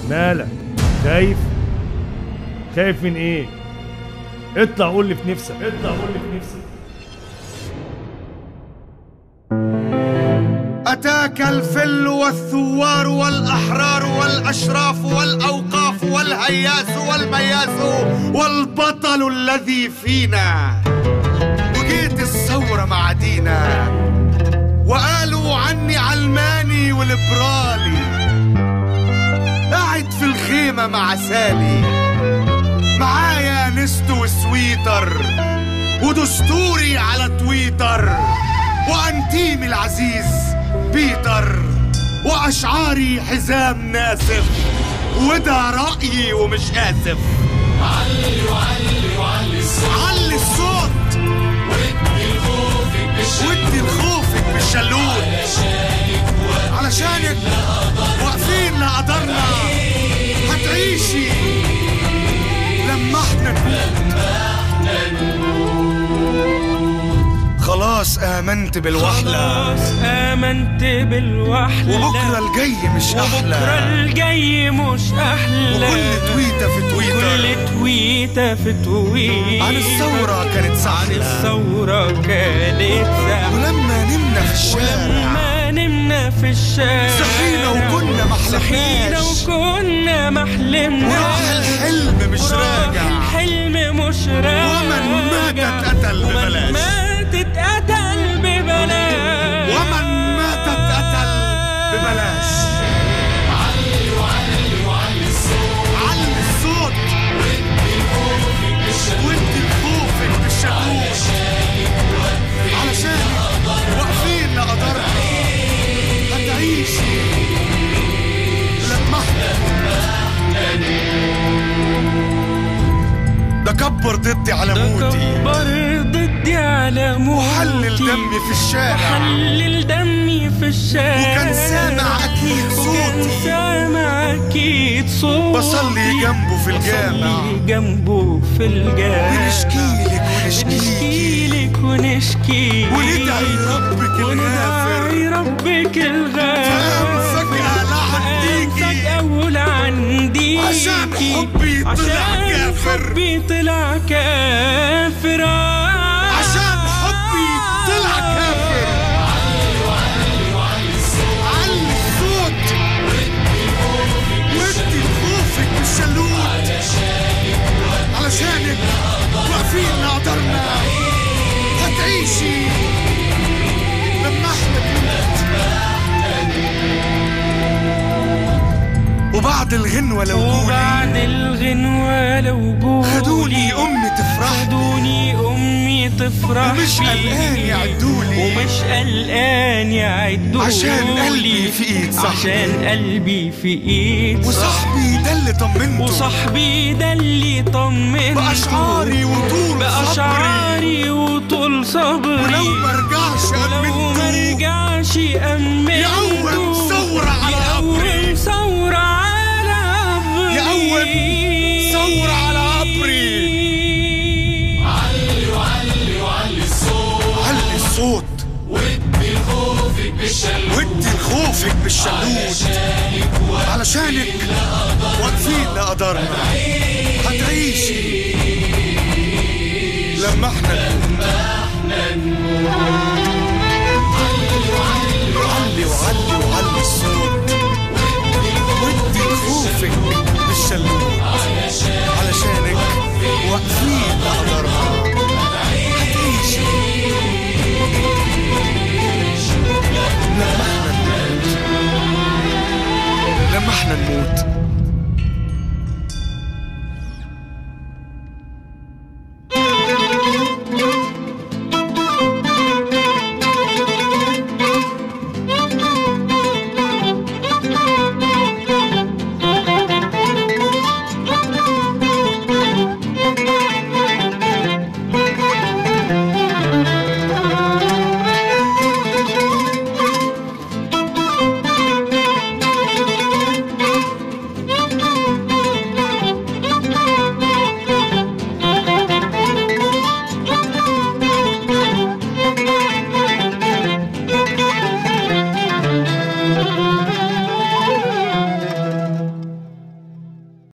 مالك خايف خايف من ايه اطلع قول لي في نفسك اطلع قول لي في نفسك أتاك الفل والثوار والأحرار والأشراف والأوقاف والهياس والمياس والبطل الذي فينا وجيت الثورة مع دينا وقالوا عني علماني وليبرالي قاعد في الخيمة مع سالي معايا نست وسويتر ودستوري على تويتر وأنتيمي العزيز بيتر وأشعاري حزام ناسف وده رأيي ومش آسف علي وعلي وعلي الصوت علي الصوت ودي لخوفك بالشلوت علشانك واقفين لا قدرنا هتعيشي لما احنا نموت خلاص آمنت بالوحلة خلاص آمنت بالوحلة وبكرة الجاي مش وبكرة أحلى الجاي مش أحلى وكل تويتة في تويتر كل تويتة في تويتر عن الثورة كانت عن سهلة الثورة كانت سهلة ولما نمنا في الشارع ولما نمنا في الشارع صحينا وكنا ما صحينا حلمناش وكنا ما حلمناش وراح الحلم مش وراح راجع الحلم مش راجع ومن مات اتقتل ومن ببلاش. مات اتقتل ببلاش ومن مات اتقتل ببلاش علي الصوت ودي لخوفك بالشاكوش علشان واقفين لقدرنا هتعيشي لما احنا ده كبر ضدي على موتي كبر ضدي على موتي وحلل دمي في الشارع وحلل دمي في الشارع وكان سامع أكيد وكان صوتي. سامع أكيد صوتي بصلي جنبه في الجامع بصلي جنبه في الجامع ونشكيلك ونشكيكي ونشكيلك ونشكي وندعي ربك الغافر وندعي ربك الغافر فقام فجأة لعن ديكي. فجأة ولعن ديكي عشان حبي طلع عشان كافر. حبي طلع كافر عشان حبي طلع كافر علي الصوت ودي لخوفك بالشلوت علشانك واقفين لقدرنا هتعيشي لما احنا بنموت وبعد الغنوة لو جولي وبعد الغنوة لو جولي خدوني أمي تفرح خدوني أمي تفرح ومش بي. قلقان يعدولي. ومش قلقان يعدولي عشان قلبي في إيد صاحبي. عشان قلبي في إيد وصاحبي ده اللي طمنته وصاحبي ده اللي طمنته بأشعاري وطول بأشعاري وطول صبري ولو ما رجعش ولو ما أمنته رجعش أمنته يقوم ثورة على يقوم قبري. ثورة على قبري يقوم ثورة على قبري. علي الصوت ودي لخوفك بالشلوت علشانك واقفين لقدرنا هتعيشي لما احنا نموت